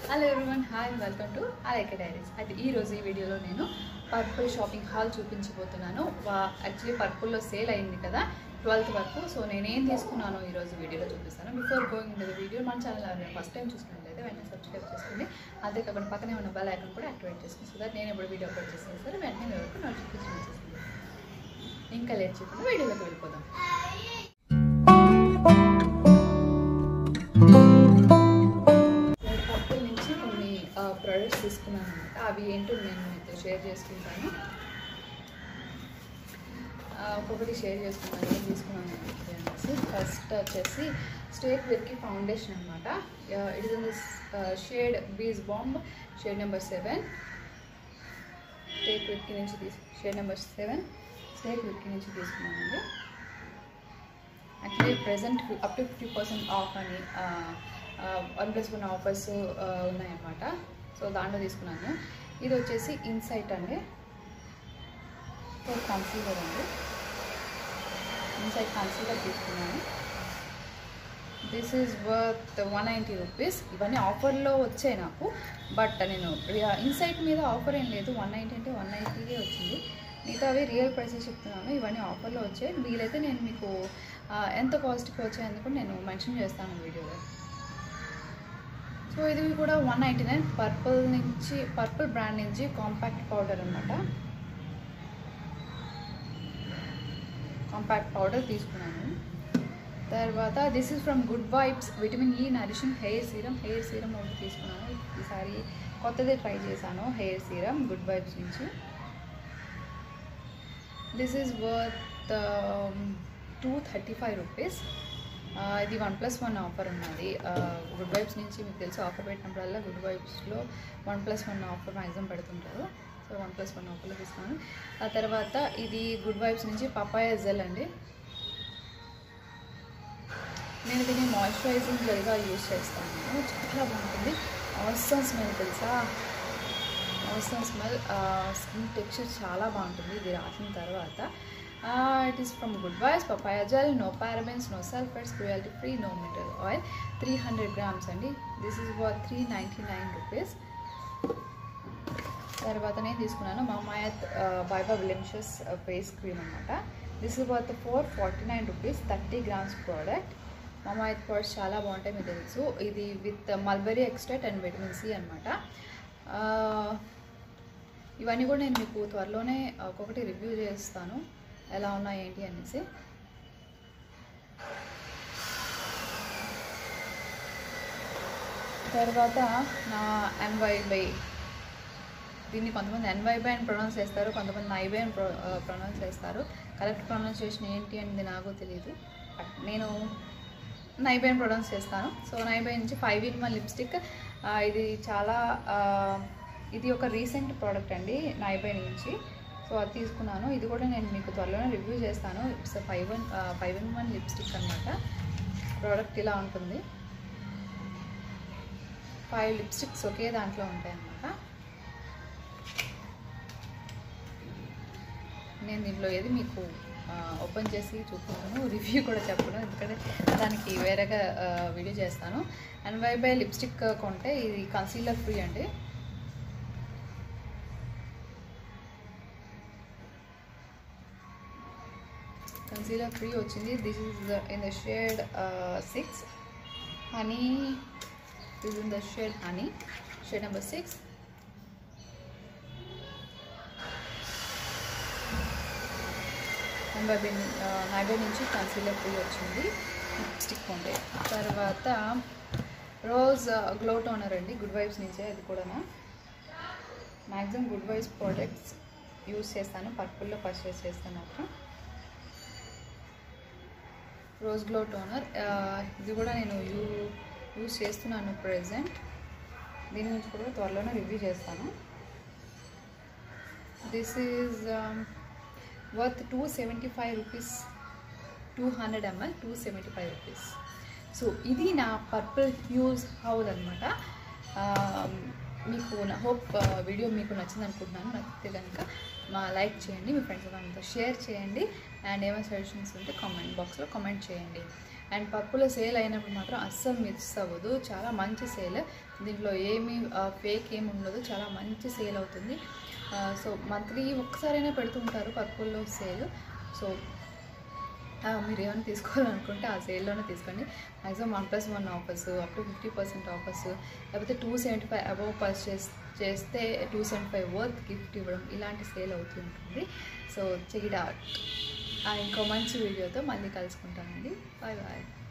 hello everyone hi welcome to Alaika diaries అయితే ఈ రోజు ఈ వీడియోలో నేను పర్పుల్ షాపింగ్ హాల్ చూపించబోతున్నాను యాక్చువల్లీ పర్పుల్లో సేల్ అయింది కదా ట్వెల్త్ వరకు సో నేనేం తీసుకున్నానో ఈ రోజు వీడియోలో చూపిస్తాను before going in the video మన ఛానల్ ఎవరైనా ఫస్ట్ టైం చూసుకున్నట్లయితే వెంటనే సబ్స్క్రైబ్ చేసుకోండి అంతేకాకుండా పక్కనే ఉన్న బెల్ ఐకాన్ కూడా యాక్టివేట్ చేసుకోండి సో దట్ నేను ఎప్పుడు వీడియో అప్లోడ్ చేసిన సరే వెంటనే మీ వరకు నోటిఫికేషన్ వచ్చేసింది ఇంకా లేట్ చేయకుండా వీడియోలోకి వెళ్ళిపోదాం పర్పుల్ నుంచి కొన్ని ప్రోడక్ట్స్ తీసుకున్నాను అనమాట అవి ఏంటో నేను మీతో షేర్ చేసుకుంటాను ఆ, ఒక్కొక్కటి షేర్ చేసుకున్నాను ఏం తీసుకున్నాను ఏంటి అనేసి ఫస్ట్ వచ్చేసి స్టేట్ వెక్కి ఫౌండేషన్ అనమాట it is in this shade beige bomb shade number seven stay వెక్కి నుంచి తీసు షేడ్ నెంబర్ సెవెన్ స్టేట్ వెక్కి నుంచి తీసుకున్నానండి actually present up to fifty percent off అని వన్ ప్లస్ వన్ ఆఫర్స్ ఉన్నాయన్నమాట సో దాంట్లో తీసుకున్నాను ఇది వచ్చేసి ఇన్సైట్ అండి సో కన్సీలర్ అండి ఇన్సైట్ కన్సీలర్ తీసుకున్నాను this is worth one ninety rupees ఇవన్నీ ఆఫర్లో వచ్చాయి నాకు బట్ నేను ఇన్సైట్ మీద ఆఫర్ ఏం లేదు వన్ నైంటీ అంటే వన్ నైంటీకే వచ్చింది మిగతా అవి రియల్ ప్రైసెస్ చెప్తున్నాను ఇవన్నీ ఆఫర్లో వచ్చాయి వీలైతే నేను మీకు ఆ, ఎంత కాస్ట్కి వచ్చాయని కూడా నేను మెన్షన్ చేస్తాను వీడియోలో సో ఇది కూడా వన్ నైంటీ నైన్ పర్పుల్ నుంచి పర్పుల్ బ్రాండ్ నుంచి కాంపాక్ట్ పౌడర్ అనమాట కాంపాక్ట్ పౌడర్ తీసుకున్నాను తర్వాత this is from good vibes vitamin E nourishing hair serum hair serum ఒకటి తీసుకున్నాను ఈసారి కొత్తదే ట్రై చేశాను హెయిర్ సీరం గుడ్ వైబ్స్ నుంచి this is worth two thirty five rupees ఇది వన్ ప్లస్ వన్ ఆఫర్ ఉన్నది గుడ్ వైబ్స్ నుంచి మీకు తెలిసి ఆఫర్ పెట్టినప్పుడల్లా గుడ్ వైబ్స్లో one plus one offer maximum పెడుతుంటారు సో వన్ ప్లస్ వన్ ఆఫర్లో తీసుకున్నాను ఆ తర్వాత ఇది గుడ్ వైబ్స్ నుంచి పపాయ జెల్ అండి నేను దీన్ని మాయిశ్చరైజింగ్ జెల్గా యూజ్ చేస్తాను చాలా బాగుంటుంది అవసరం స్మెల్ తెలుసా అవసరం స్మెల్ స్కిన్ టెక్స్చర్ చాలా బాగుంటుంది ఇది రాసిన తర్వాత it is from good vibes papaya gel no parabens no sulphurs cruelty free no mineral oil three hundred grams అండి this is worth three ninety nine rupees తర్వాత నేను తీసుకున్నాను Mamaearth bye bye blemishes face cream అనమాట this is worth four forty nine rupees thirty grams product Mamaearth products చాలా బాగుంటాయి మీకు తెలుసు ఇది with mulberry extract and vitamin C అనమాట ఇవన్నీ కూడా నేను మీకు త్వరలోనే ఒక్కొక్కటి రివ్యూ చేస్తాను ఎలా ఉన్నాయి ఏంటి అనేసి తర్వాత నా ఎన్వైబై దీన్ని కొంతమంది ఎన్వైబై అని ప్రొనౌన్స్ చేస్తారు కొంతమంది నైబై అని ప్రొ ప్రొనౌన్స్ చేస్తారు కరెక్ట్ ప్రొనౌన్సియేషన్ ఏంటి అనేది నాకు తెలియదు బట్ నేను నైబై అని ప్రొనౌన్స్ చేస్తాను సో నైబై నుంచి ఫైవ్ ఇన్ వన్ లిప్స్టిక్ ఇది చాలా ఆ, ఇది ఒక రీసెంట్ ప్రోడక్ట్ అండి నైబై నుంచి సో అది తీసుకున్నాను ఇది కూడా నేను మీకు త్వరలోనే రివ్యూ చేస్తాను it's five one five in one lipstick అనమాట ప్రోడక్ట్ ఇలా ఉంటుంది ఫైవ్ లిప్స్టిక్స్ ఒకే దాంట్లో ఉంటాయి అన్నమాట నేను దీంట్లో ఏది మీకు ఓపెన్ చేసి చూపుతాను రివ్యూ కూడా చెప్పను ఎందుకంటే దానికి వేరేగా వీడియో చేస్తాను అండ్ వై బై లిప్స్టిక్ కొంటే ఇది కన్సీలర్ ఫ్రీ అండి కన్సీలర్ ఫ్రీ వచ్చింది this is in the shade six honey this in the shade honey shade number six Nybae Nybae నుంచి కన్సీలర్ ఫ్రీ వచ్చింది లిప్స్టిక్ ఉండే తర్వాత రోజ్ గ్లో టోనర్ అండి good vibes నుంచే అది కూడా maximum good vibes products use చేస్తాను పర్పుల్లో పర్చేస్ చేస్తాను మాత్రం రోజ్ గ్లో టోనర్ ఇది కూడా నేను యూ యూస్ చేస్తున్నాను ప్రజెంట్ దీని నుంచి కూడా త్వరలోనే రివ్యూ చేస్తాను this is worth two seventy five rupees two hundred ML two seventy five rupees so ఇది నా పర్పుల్ హ్యూజ్ హౌల్ అనమాట మీకు నా హోప్ వీడియో మీకు నచ్చింది అనుకుంటున్నాను నచ్చితే కనుక మా లైక్ చేయండి మీ ఫ్రెండ్స్ అందరితో షేర్ చేయండి అండ్ ఏమైనా సజెషన్స్ ఉంటే కామెంట్ బాక్స్లో కామెంట్ చేయండి అండ్ పర్పుల్ సేల్ అయినప్పుడు మాత్రం అస్సలు మిస్ అవ్వదు చాలా మంచి సేల్ దీంట్లో ఏమీ ఫేక్ ఏమి ఉండదు చాలా మంచి సేల్ అవుతుంది సో మంత్లీ ఒక్కసారైనా పెడుతుంటారు పర్పుల్లో సేల్ సో ఆ, మీరు ఏమైనా తీసుకోవాలనుకుంటే ఆ సేల్లోనే తీసుకోండి maximum one plus one offers up to fifty percent offers లేకపోతే two seventy five above purchase చేస్తే two seventy five worth gift ఇవ్వడం ఇలాంటి సేల్ అవుతుంటుంది సో చెయ్యడా ఇంకో మంచి వీడియోతో మళ్ళీ కలుసుకుంటానండి బాయ్ బాయ్